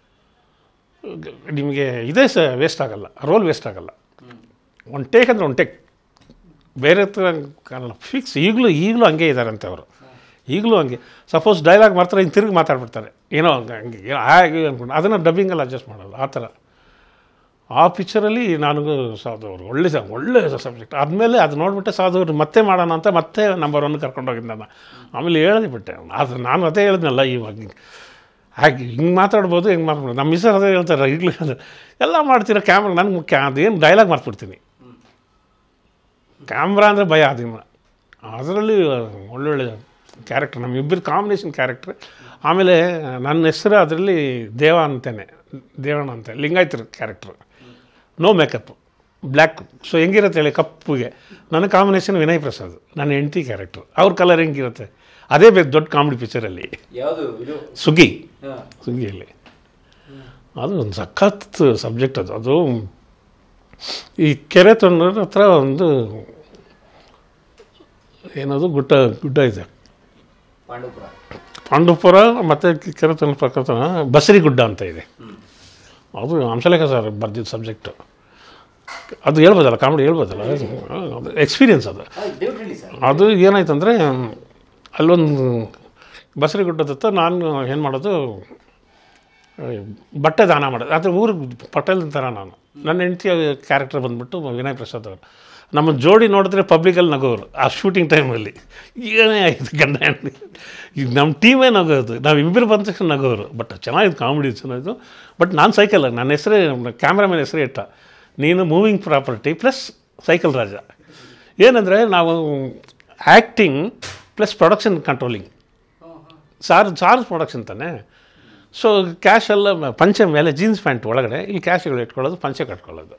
ನಿಮಗೆ ಇದೇ ಸ ವೇಸ್ಟ್ ಆಗಲ್ಲ ರೋಲ್ ವೇಸ್ಟ್ ಆಗಲ್ಲ ಒಂದು ಟೇಕ್ ಅಂದರೆ ಒಂದು ಟೇಕ್ ಬೇರೆ ಥರ ಅಲ್ಲ ಫಿಕ್ಸ್ ಈಗಲೂ ಈಗಲೂ ಹಂಗೆ ಇದ್ದಾರಂತೆ ಅವರು ಈಗಲೂ ಹಂಗೆ ಸಪೋಸ್ ಡೈಲಾಗ್ ಮಾಡ್ತಾರೆ ಹಿಂಗೆ ತಿರುಗಿ ಮಾತಾಡ್ಬಿಡ್ತಾರೆ ಏನೋ ಹಂಗೆ ಹಂಗೆ ಏನೋ ಹಾಗೆ ಅಂದ್ಕೊಂಡು ಅದನ್ನು ಡಬ್ಬಿಂಗಲ್ಲಿ ಅಡ್ಜಸ್ಟ್ ಮಾಡೋದು ಆ ಥರ ಆ ಪಿಕ್ಚರಲ್ಲಿ ನನಗೂ ಸಾಧು ಅವರು ಒಳ್ಳೆ ಸ- ಒಳ್ಳೆ ಸಬ್ಜೆಕ್ಟ್ ಆದಮೇಲೆ ಅದು ನೋಡಿಬಿಟ್ಟೆ ಸಾಧು ಅವರು ಮತ್ತೆ ಮಾಡೋಣ ಅಂತ ಮತ್ತೆ ನಂಬರ್ ಒನ್ ಕರ್ಕೊಂಡೋಗಿದ್ದೆ ನಾನು ಆಮೇಲೆ ಹೇಳದೆ ಬಿಟ್ಟೆ ಅದು ನಾನು ಅದೇ ಹೇಳಿದ್ನಲ್ಲ ಇವಾಗ ಹಾಗೆ ಹಿಂಗೆ ಮಾತಾಡ್ಬೋದು ಹಿಂಗೆ ಮಾತಾಡ್ಬೋದು ನಮ್ಮ ಮಿಸ್ಸರ್ ಅದೇ ಹೇಳ್ತಾರೆ ಈಗಲೂ ಎಲ್ಲ ಮಾಡ್ತೀರ ಕ್ಯಾಮ್ರಾ ನನಗೆ ಮುಖ್ಯ ಅದೇನು ಡೈಲಾಗ್ ಮಾಡ್ಬಿಡ್ತೀನಿ ಕ್ಯಾಮ್ರಾ ಅಂದರೆ ಭಯ ಅದನ್ನು ಅದರಲ್ಲಿ ಒಳ್ಳೊಳ್ಳೆ ಕ್ಯಾರೆಕ್ಟರ್ ನಮ್ಮಿಬ್ಬರು ಕಾಂಬಿನೇಷನ್ ಕ್ಯಾರೆಕ್ಟ್ರ್ ಆಮೇಲೆ ನನ್ನ ಹೆಸರು ಅದರಲ್ಲಿ ದೇವ ಅಂತೇನೆ ದೇವಣ್ಣ ಅಂತ ಲಿಂಗಾಯತರ character no makeup black so ಹೆಂಗಿರುತ್ತೆ ಹೇಳಿ ಕಪ್ಪುಗೆ ನನ್ನ ಕಾಂಬಿನೇಷನ್ ವಿನಯ್ ಪ್ರಸಾದ್ ನನ್ನ ಹೆಂಡತಿ ಕ್ಯಾರೆಕ್ಟ್ರು ಅವ್ರ ಕಲರ್ ಹೆಂಗಿರುತ್ತೆ ಅದೇ ಬೇಕು ದೊಡ್ಡ ಕಾಮಿಡಿ ಪಿಕ್ಚರಲ್ಲಿ ಯಾವುದು ಇದು ಸುಗ್ಗಿ ಹಾ. ಸುಗ್ಗಿಯಲ್ಲಿ ಅದು ಒಂದು ಸಖತ್ ಸಬ್ಜೆಕ್ಟ್ ಅದು ಅದು ಈ ಕೆರೆ ತೊಂದ್ರ ಹತ್ರ ಒಂದು ಏನದು ಗುಡ್ಡ ಗುಡ್ಡ ಇದೆ ಪಾಂಡವಪುರ ಪಾಂಡುಪುರ ಮತ್ತು ಕೆರೆ ತೊಂದ್ರ ಪ್ರಕೃತ ಬಸರಿ ಗುಡ್ಡ ಅಂತ ಇದೆ ಅದು ಹಂಸಲೇಖ ಸರ್ ಬರ್ದಿದ್ದ ಸಬ್ಜೆಕ್ಟು ಅದು ಹೇಳ್ಬೋದಲ್ಲ ಕಾಮಿಡಿ ಹೇಳ್ಬೋದಲ್ಲ ಅದು ಎಕ್ಸ್ಪೀರಿಯನ್ಸ್ ಅದು ದಯವಿಟ್ಟು ಹೇಳಿ ಸರ್ ಅದು ಏನಾಯ್ತಂದರೆ ಅಲ್ಲೊಂದು ಬಸರಿ ಗುಡ್ಡದ ಹತ್ರ ನಾನು ಏನು ಮಾಡೋದು ಆ, ಬಟ್ಟೆ ದಾನ ಮಾಡೋದು ಆದರೆ ಊರಿಗೆ ಪಟೇಲ್ ಥರ ನಾನು ನನ್ನ ಹೆಂಡತಿ ಕ್ಯಾರೆಕ್ಟರ್ ಬಂದ್ಬಿಟ್ಟು ವಿನಯ್ ಪ್ರಸಾದ್ ಅವರು ನಮ್ಮ ಜೋಡಿ ನೋಡಿದ್ರೆ ಪಬ್ಲಿಕಲ್ಲಿ ನಗೋರು ಆ ಶೂಟಿಂಗ್ ಟೈಮಲ್ಲಿ ಏನೇ ಆಯಿತು ಗಂಡ ಹೆಂಡತಿ ಈಗ ನಮ್ಮ ಟೀಮೇ ನಗೋದು ನಾವು ಇಬ್ಬರು ಬಂದ ತಕ್ಷಣ ನಗೋರು ಬಟ್ ಚೆನ್ನಾಗಿತ್ತು ಕಾಮಿಡಿ ಚೆನ್ನಾಗಿತ್ತು ಬಟ್ ನಾನು ಸೈಕಲ್ ನನ್ನ ಹೆಸರೇ ಕ್ಯಾಮ್ರಾಮನ್ ಹೆಸರೇ ಇಟ್ಟ ನೀನು moving property plus cycle Raja ಏನಂದರೆ ನಾವು acting plus production controlling sir sir production ತಾನೆ ಸೊ ಕ್ಯಾಶ್ ಎಲ್ಲ ಮ- ಪಂಚೆ ಮೇಲೆ ಜೀನ್ಸ್ ಪ್ಯಾಂಟ್ ಒಳಗಡೆ ಇಲ್ಲಿ ಕ್ಯಾಶ್ಗಳು ಇಟ್ಕೊಳ್ಳೋದು ಪಂಚೆ ಕಟ್ಕೊಳ್ಳೋದು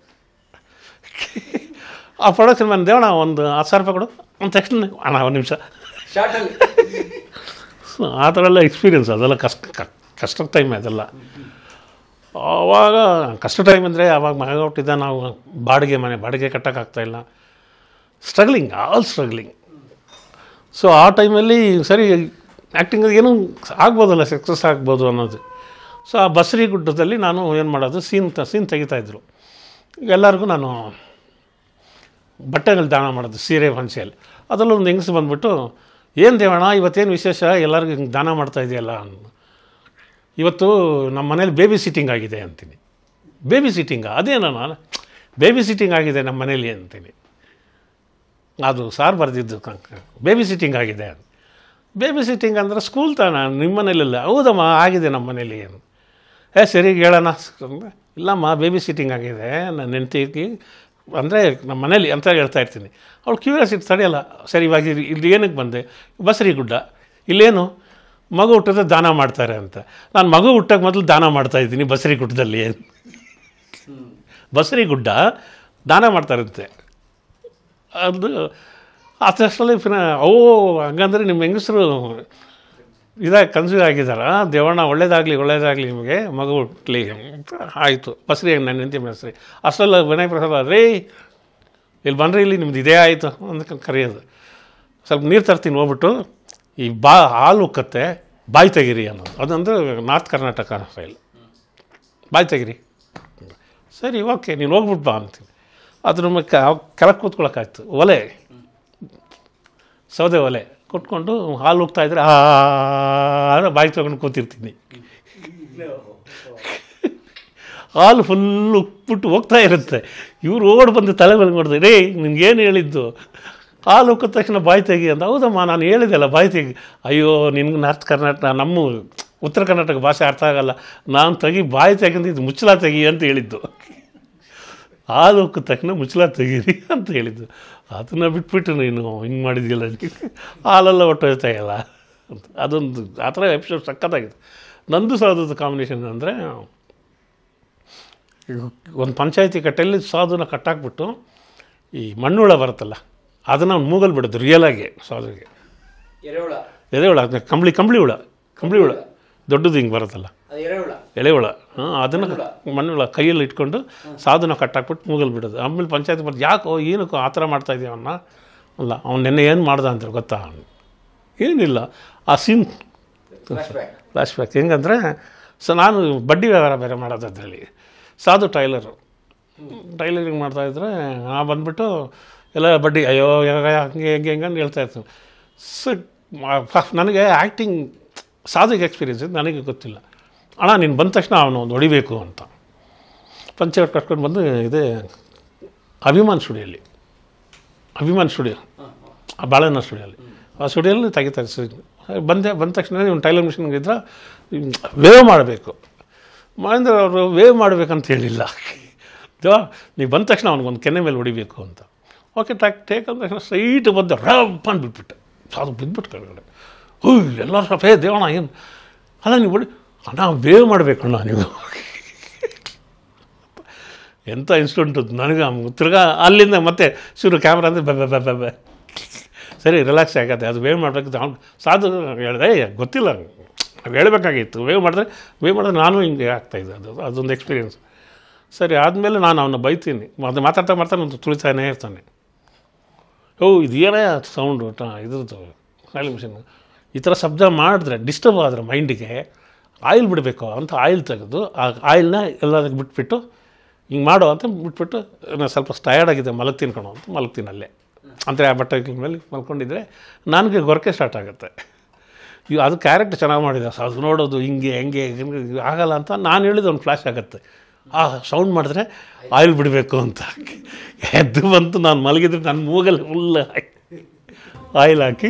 ಆ ಪ್ರೊಡಕ್ಷನ್ ಮ್ಯಾನ್ ದೇವಣ ಒಂದು ಹತ್ತು ಸಾವಿರ ರೂಪಾಯಿ ಕೊಡು ಒಂದು ತಕ್ಷಣ ಅಣ್ಣ ಒಂದು ನಿಮಿಷ ಶಾರ್ಟಲ್ಲಿ ಸೊ ಆ ಥರ ಎಲ್ಲ ಎಕ್ಸ್ಪೀರಿಯನ್ಸ್ ಅದೆಲ್ಲ ಕಷ್ಟ ಕ- ಕಷ್ಟದ ಟೈಮ್ ಅದೆಲ್ಲ ಆವಾಗ ಕಷ್ಟ ಟೈಮ್ ಅಂದರೆ ಆವಾಗ ಮಗ ಹುಟ್ಟಿದ್ದ ನಾವು ಬಾಡಿಗೆ ಮನೆ ಬಾಡಿಗೆ ಕಟ್ಟೋಕ್ಕಾಗ್ತಾಯಿಲ್ಲ ಸ್ಟ್ರಗ್ಲಿಂಗ್ ಆಲ್ ಸ್ಟ್ರಗ್ಲಿಂಗ್ ಸೊ ಆ ಟೈಮಲ್ಲಿ ಸರಿ ಆ್ಯಕ್ಟಿಂಗ್ ಏನು ಆಗ್ಬೋದಲ್ಲ ಸಕ್ಸಸ್ ಆಗ್ಬೋದು ಅನ್ನೋದು ಸೊ ಆ ಬಸರಿ ಗುಡ್ಡದಲ್ಲಿ ನಾನು ಏನು ಮಾಡೋದು ಸೀನ್ ತ ಸೀನ್ ತೆಗಿತಾಯಿದ್ರು ಎಲ್ಲರಿಗೂ ನಾನು ಬಟ್ಟೆಗಳು ದಾನ ಮಾಡೋದು ಸೀರೆ ಫಂಕ್ಷೆಯಲ್ಲಿ ಅದರಲ್ಲೂ ಒಂದು ಹೆಂಗಸು ಬಂದ್ಬಿಟ್ಟು ಏನು ದೇವಣ್ಣ ಇವತ್ತೇನು ವಿಶೇಷ ಎಲ್ಲರಿಗೂ ಹಿಂಗೆ ದಾನ ಮಾಡ್ತಾ ಇದೆಯಲ್ಲ ಅಂದ್ನು. ಇವತ್ತು ನಮ್ಮ ಮನೇಲಿ ಬೇಬಿ ಸಿಟ್ಟಿಂಗ್ ಆಗಿದೆ ಅಂತೀನಿ ಬೇಬಿ ಸಿಟ್ಟಿಂಗ ಅದೇನೋ ನಾನು ಬೇಬಿ ಸಿಟ್ಟಿಂಗ್ ಆಗಿದೆ ನಮ್ಮ ಮನೇಲಿ ಅಂತೀನಿ ಅದು ಸಾರ್ ಬರೆದಿದ್ದು ಬೇಬಿ ಸಿಟ್ಟಿಂಗ್ ಆಗಿದೆ ಅಂತ ಬೇಬಿ ಸಿಟ್ಟಿಂಗ್ ಅಂದರೆ ಸ್ಕೂಲ್ ತಾನ ನಿಮ್ಮ ಮನೇಲಿಲ್ಲ ಹೌದಮ್ಮ ಆಗಿದೆ ನಮ್ಮ ಮನೇಲಿ ಏನು ಏ ಸರಿ ಹೇಳೋಣ ಅಂದೆ. ಇಲ್ಲಮ್ಮ ಬೇಬಿ ಸಿಟ್ಟಿಂಗ್ ಆಗಿದೆ ನನ್ನ ಹೆಂಡತಿಗೆ ಅಂದರೆ ನಮ್ಮ ಮನೇಲಿ ಅಂತ ಹೇಳ್ತಾ ಇರ್ತೀನಿ ಅವಳು ಕ್ಯೂರಿಯಾಸಿಟಿ ತಡೆಯಲ್ಲ ಸರಿ ಇವಾಗ ಇಲ್ಲಿ- ಇಲ್ಲಿ ಏನಕ್ಕೆ ಬಂದೆ ಬಸರಿ ಗುಡ್ಡ ಇಲ್ಲೇನು ಮಗು ಹುಟ್ಟಿದ್ರೆ ದಾನ ಮಾಡ್ತಾರೆ ಅಂತ ನಾನು ಮಗು ಹುಟ್ಟಕ್ಕೆ ಮೊದಲು ದಾನ ಮಾಡ್ತಾ ಇದ್ದೀನಿ ಬಸರಿ ಗುಡ್ಡದಲ್ಲಿ ಬಸರಿ ಗುಡ್ಡ ದಾನ ಮಾಡ್ತಾರಂತೆ ಅದು ಅಷ್ಟರಲ್ಲಿ ಪುನಃ ಓ ಹಂಗಂದ್ರೆ ನಿಮ್ಮ ಹೆಂಗಸರು ಇದಾಗಿ ಕನ್ಸ್ಯೂಸ್ ಆಗಿದ್ದಾರ ದೇವಣ್ಣ ಒಳ್ಳೇದಾಗಲಿ ಒಳ್ಳೇದಾಗಲಿ ನಿಮಗೆ ಮಗು ಹುಟ್ಲಿ ಅಂತ ಆಯಿತು ಬಸ್ರಿ ನನ್ನ ಹೆಂಡತಿ ಬಸ್ರಿ ಅಷ್ಟೆಲ್ಲ ವಿನಯ್ ಪ್ರಸಾದ ರೇ ಇಲ್ಲಿ ಬಂದರೆ ಇಲ್ಲಿ ನಿಮ್ದು ಇದೇ ಆಯಿತು ಅಂತ ಕರೆಯೋದು ಸ್ವಲ್ಪ ನೀರು ತರ್ತೀನಿ ಹೋಗ್ಬಿಟ್ಟು ಈ ಬಾ ಹಾಲು ಉಕ್ಕತ್ತೆ ಬಾಯಿ ತೆಗೀರಿ ಅನ್ನೋದು ಅದಂದ್ರೆ ನಾರ್ತ್ ಕರ್ನಾಟಕ ಸ್ಟೈಲ್ ಬಾಯಿ ತೆಗೀರಿ ಸರಿ ಓಕೆ ನೀನು ಹೋಗ್ಬಿಟ್ಟು ಬಾ ಅಂತೀನಿ ಅದ್ರ ಮೇಲೆ ಕೆಳಗೆ ಕೂತ್ಕೊಳ್ಳೋಕ್ಕಾಯ್ತು ಒಲೆ ಸೌದೆ ಒಲೆ ಕೊಟ್ಕೊಂಡು ಹಾಲು ಹೋಗ್ತಾ ಇದ್ರೆ ಆ ಅನ್ನೋ ಬಾಯಿ ತಗೊಂಡು ಕೂತಿರ್ತೀನಿ ಹಾಲು ಫುಲ್ಲು ಉಪ್ಪಿಟ್ಟು ಹೋಗ್ತಾ ಇರುತ್ತೆ ಇವ್ರು ಓಡ್ ಬಂದು ತಲೆ ಮೇಲೆ ಮಾಡಿದೆ ರೇ ನಿನ್ಗೇನು ಹೇಳಿದ್ದು ಹಾಲು ಉಕ್ಕಿದ ತಕ್ಷಣ ಬಾಯಿ ತೆಗಿ ಅಂತ ಹೌದಮ್ಮ ನಾನು ಹೇಳಿದೆಲ್ಲ ಬಾಯಿ ತೆಗಿ ಅಯ್ಯೋ ನಿನ್ಗೆ ನಾರ್ತ್ ಕರ್ನಾಟಕ ನಮ್ಮ ಉತ್ತರ ಕರ್ನಾಟಕ ಭಾಷೆ ಅರ್ಥ ಆಗಲ್ಲ ನಾನು ತೆಗಿ ಬಾಯಿ ತೆಗೆದಿದ್ದು ಮುಚ್ಚಲ ತೆಗಿ ಅಂತ ಹೇಳಿದ್ದು ಹಾಲು ಉಕ್ಕಿದ ತಕ್ಷಣ ಮುಚ್ಚಲ ತೆಗೀರಿ ಅಂತ ಹೇಳಿದ್ದು ಅದನ್ನು ಬಿಟ್ಬಿಟ್ಟು ನೀನು ಹಿಂಗೆ ಮಾಡಿದ್ಯಲ್ಲ ಹಾಲೆಲ್ಲ ಹೊಟ್ಟೋಯ್ತಾ ಇಲ್ಲ ಅಂತ ಅದೊಂದು ಆ ಥರ ಎಪಿಸೋಡ್ ಸಖತ್ತಾಗಿದೆ ನಂದು ಸಾಧುದ ಕಾಂಬಿನೇಷನ್ ಅಂದರೆ ಒಂದು ಪಂಚಾಯತಿ ಕಟ್ಟೆಯಲ್ಲಿ ಸಾಧುನ ಕಟ್ಟಾಕ್ಬಿಟ್ಟು ಈ ಮಣ್ಣುಳ ಬರುತ್ತಲ್ಲ ಅದನ್ನು ಅವ್ನು ಮೂಗಲ್ ಬಿಡೋದು ರಿಯಲಾಗಿ ಸಾಧುಗೆ ಎರೆಹುಳ ಎದೆ ಹುಳ ಅದನ್ನ ಕಂಬಳಿ ಕಂಬಳಿ ಹುಳ ಕಂಬಳಿ ಹುಳ ದೊಡ್ಡದು ಹಿಂಗೆ ಬರುತ್ತಲ್ಲ ಅದು ಎರೆಹುಳ ಎಳೆ ಹುಳ ಹಾಂ ಅದನ್ನು ಮಣ್ಣುಳ ಕೈಯಲ್ಲಿ ಇಟ್ಕೊಂಡು ಸಾಧುನ ಕಟ್ಟಾಕ್ಬಿಟ್ಟು ಮೂಗಲ್ ಬಿಡೋದು ಆಮೇಲೆ ಪಂಚಾಯತ್ ಬರ್ದು ಯಾಕೋ ಏನಕ್ಕೋ ಆ ಥರ ಮಾಡ್ತಾ ಇದೀಯ ಅವನ್ನ ಅಲ್ಲ ಅವ್ನು ನೆನ್ನೆ ಏನು ಮಾಡ್ದ ಅಂತ ಗೊತ್ತಾ ಏನಿಲ್ಲ ಆ scene flashback flashback ಹೆಂಗಂದರೆ ಸೊ ನಾನು ಬಡ್ಡಿ ವ್ಯವಹಾರ ಬೇರೆ ಮಾಡೋದು ಅದರಲ್ಲಿ ಸಾಧು ಟೈಲರು ಟೈಲರಿಂಗ್ ಮಾಡ್ತಾಯಿದ್ರೆ ನಾ ಬಂದುಬಿಟ್ಟು ಎಲ್ಲ ಬಡ್ಡಿ ಅಯ್ಯೋ ಯಾವಾಗ ಹಂಗೆ ಹೆಂಗೆ ಹೆಂಗೆ ಅಂತ ಹೇಳ್ತಾ ಇರ್ತೀನಿ ಸೊ ನನಗೆ ಆ್ಯಕ್ಟಿಂಗ್ ಸಾಧುಗೆ ಎಕ್ಸ್ಪೀರಿಯನ್ಸ್ ಇದೆ ನನಗೆ ಗೊತ್ತಿಲ್ಲ ಅಣ್ಣ ನೀನು ಬಂದ ತಕ್ಷಣ ಅವನು ಒಂದು ಹೊಡಿಬೇಕು ಅಂತ ಪಂಚಾಯತ್ ಕಟ್ಕೊಂಡು ಬಂದು ಇದೇ ಅಭಿಮಾನ್ ಸ್ಟುಡಿಯೋಲ್ಲಿ ಅಭಿಮಾನ್ ಸ್ಟುಡಿಯೋ ಆ ಬಾಳೆಹಣ್ಣ ಸ್ಟುಡಿಯೋಲ್ಲಿ ಆ ಸ್ಟುಡಿಯೋಲ್ಲಿ ತೆಗಿತಾರೆ ಸರ್ ಬಂದೆ ಬಂದ ತಕ್ಷಣ ನೀವು ಟೈಲರ್ ಮಿಷಿನ್ಗೆ ಇದ್ರೆ ವೇವ್ ಮಾಡಬೇಕು ಮಹೇಂದ್ರ ಅವರು ವೇವ್ ಮಾಡಬೇಕಂತ ಹೇಳಿಲ್ಲ ದೇವಾ ನೀವು ಬಂದ ತಕ್ಷಣ ಅವ್ನಿಗೊಂದು ಕೆನ್ನೆ ಮೇಲೆ ಹೊಡಿಬೇಕು ಅಂತ ಓಕೆ ಟ್ಯಾಕ್ ಟೇಕ್ ಅಂದ ತಕ್ಷಣ ಸ್ಟ್ರೈಟ್ ಬಂದು ರಪ್ ಅಂತ ಬಿಟ್ಬಿಟ್ಟೆ ಅದು ಬಿದ್ದುಬಿಟ್ಟು ಕೆಳಗಡೆ ಹೂ ಎಲ್ಲರೂ ಸ್ವಲ್ಪ ಹೇ ದೇವಣ್ಣ ಏನು ಅಲ್ಲ ನೀವು ಹೊಡಿ ಅಣ್ಣ ವೇವ್ ಮಾಡಬೇಕಣ್ಣ ನೀವು ಎಂಥ ಇನ್ಸ್ಟೆಂಟ್ ನನಗೆ ತಿರ್ಗಾ ಅಲ್ಲಿಂದ ಮತ್ತೆ ಶುರು ಕ್ಯಾಮ್ರಾ ಅಂದರೆ ಬೆ ಬೆ ಬೆ ಬೆ ಸರಿ ರಿಲ್ಯಾಕ್ಸ್ ಆಗತ್ತೆ ಅದು ವೇವ್ ಮಾಡಬೇಕು ಅವ್ನು ಸಾಧು ಹೇಳಿದೆ ಏ ಗೊತ್ತಿಲ್ಲ ನಾವು ಹೇಳಬೇಕಾಗಿತ್ತು ವೇವ್ ಮಾಡಿದ್ರೆ ವೇವ್ ಮಾಡಿದ್ರೆ ನಾನು ಹಿಂಗೆ ಆಗ್ತಾಯಿದ್ದೆ ಅದು ಅದೊಂದು ಎಕ್ಸ್ಪೀರಿಯನ್ಸ್ ಸರಿ ಆದಮೇಲೆ ನಾನು ಅವನ್ನ ಬೈತೀನಿ ಅದು ಮಾತಾಡ್ತಾ ಮಾತಾಡ್ತಾ ಒಂದು ತುಳಿತಾನೇ ಇರ್ತಾನೆ ಓ ಇದು ಏನೇ ಸೌಂಡು ಟ ಇದ್ರದ್ದು ಆಯಿಲ್ ಮಿಷಿನ್ ಈ ಥರ ಶಬ್ದ ಮಾಡಿದ್ರೆ ಡಿಸ್ಟರ್ಬ್ ಆದರೆ ಮೈಂಡಿಗೆ ಆಯಿಲ್ ಬಿಡಬೇಕು ಅಂತ ಆಯಿಲ್ ತೆಗೆದು ಆ ಆಯಿಲ್ನ ಎಲ್ಲದಕ್ಕೆ ಬಿಟ್ಬಿಟ್ಟು ಹಿಂಗೆ ಮಾಡೋ ಅಂತ ಬಿಟ್ಬಿಟ್ಟು ನಾನು ಸ್ವಲ್ಪ ಟಯರ್ಡ್ ಆಗಿದೆ ಮಲಗ್ತೀನಿ ಕಣೋ ಅಂತ ಮಲಗ್ತೀನಿ ಅಲ್ಲೇ ಅಂದರೆ ಆ ಬಟ್ಟೆ ಮೇಲೆ ಮಲ್ಕೊಂಡಿದ್ರೆ ನನಗೆ ಗೊರಕೆ ಸ್ಟಾರ್ಟ್ ಆಗುತ್ತೆ ಇವು ಅದು ಕ್ಯಾರೆಕ್ಟರ್ ಚೆನ್ನಾಗಿ ಮಾಡಿದೆ ಸೊ ಅದು ನೋಡೋದು ಹಿಂಗೆ ಹೆಂಗೆ ಹಿಂಗೆ ಆಗಲ್ಲ ಅಂತ ನಾನು ಹೇಳಿದ ಒಂದು ಫ್ಲ್ಯಾಶ್ ಆಗುತ್ತೆ ಆ ಸೌಂಡ್ ಮಾಡಿದ್ರೆ ಆಯಿಲ್ ಬಿಡಬೇಕು ಅಂತ ಎದ್ದು ಬಂತು ನಾನು ಮಲಗಿದ್ರೆ ನನ್ನ ಮೂಗಲ್ಲಿ ಫುಲ್ ಆಯಿಲ್ ಹಾಕಿ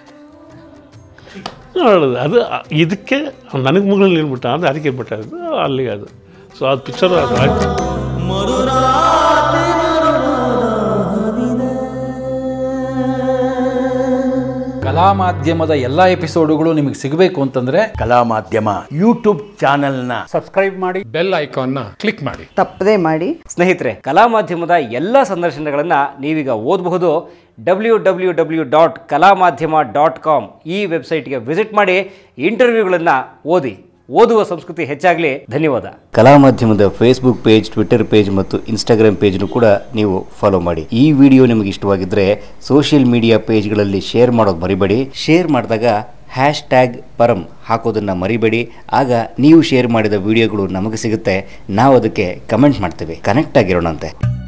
ನೋಡೋದು ಅದು ಇದಕ್ಕೆ ನನಗೆ ಮೂಗಲ್ಲಿ ನಿಲ್ಬಿಟ್ಟ ಅಂದರೆ ಅದಕ್ಕೆ ಬಿಟ್ಟ ಅದು ಅಲ್ಲಿಗೆ ಅದು ಸೊ ಅದು ಪಿಕ್ಚರ್ ಅದು ಆಯ್ತು ಮರುರಾತ್ರಿ ಕಲಾ ಮಾಧ್ಯಮದ ಎಲ್ಲ ಎಪಿಸೋಡುಗಳು ನಿಮಗೆ ಸಿಗಬೇಕು ಅಂತಂದ್ರೆ ಕಲಾ ಮಾಧ್ಯಮ ಯೂಟ್ಯೂಬ್ ಚಾನೆಲ್ನ ಬೆಲ್ ಐಕಾನ್ನ ಕ್ಲಿಕ್ ಮಾಡಿ ತಪ್ಪದೇ ಮಾಡಿ ಸ್ನೇಹಿತರೆ ಕಲಾ ಮಾಧ್ಯಮದ ಎಲ್ಲ ಸಂದರ್ಶನಗಳನ್ನು ನೀವೀಗ ಓದಬಹುದು ಡಬ್ಲ್ಯೂ ಡಬ್ಲ್ಯೂ ಡಬ್ಲ್ಯೂ ಡಾಟ್ ಕಲಾ ಮಾಧ್ಯಮ ಡಾಟ್ ಕಾಮ್ ಈ ವೆಬ್ಸೈಟ್ಗೆ ವಿಸಿಟ್ ಮಾಡಿ ಇಂಟರ್ವ್ಯೂಗಳನ್ನು ಓದಿ ಓದುವ ಸಂಸ್ಕೃತಿ ಹೆಚ್ಚಾಗಲಿ ಧನ್ಯವಾದ ಕಲಾ ಮಾಧ್ಯಮದ ಫೇಸ್ಬುಕ್ ಪೇಜ್ ಟ್ವಿಟರ್ ಪೇಜ್ ಮತ್ತು ಇನ್ಸ್ಟಾಗ್ರಾಮ್ ಪೇಜ್ನು ಕೂಡ ನೀವು ಫಾಲೋ ಮಾಡಿ ಈ ವಿಡಿಯೋ ನಿಮಗೆ ಇಷ್ಟವಾಗಿದ್ದರೆ ಸೋಷಿಯಲ್ ಮೀಡಿಯಾ ಪೇಜ್ಗಳಲ್ಲಿ ಶೇರ್ ಮಾಡೋದು ಮರಿಬೇಡಿ ಶೇರ್ ಮಾಡಿದಾಗ ಹ್ಯಾಶ್ ಟ್ಯಾಗ್ ಪರಂ ಹಾಕೋದನ್ನು ಮರಿಬೇಡಿ ಆಗ ನೀವು ಶೇರ್ ಮಾಡಿದ ವಿಡಿಯೋಗಳು ನಮಗೆ ಸಿಗುತ್ತೆ ನಾವು ಅದಕ್ಕೆ ಕಮೆಂಟ್ ಮಾಡ್ತೇವೆ ಕನೆಕ್ಟ್ ಆಗಿರೋಣಂತೆ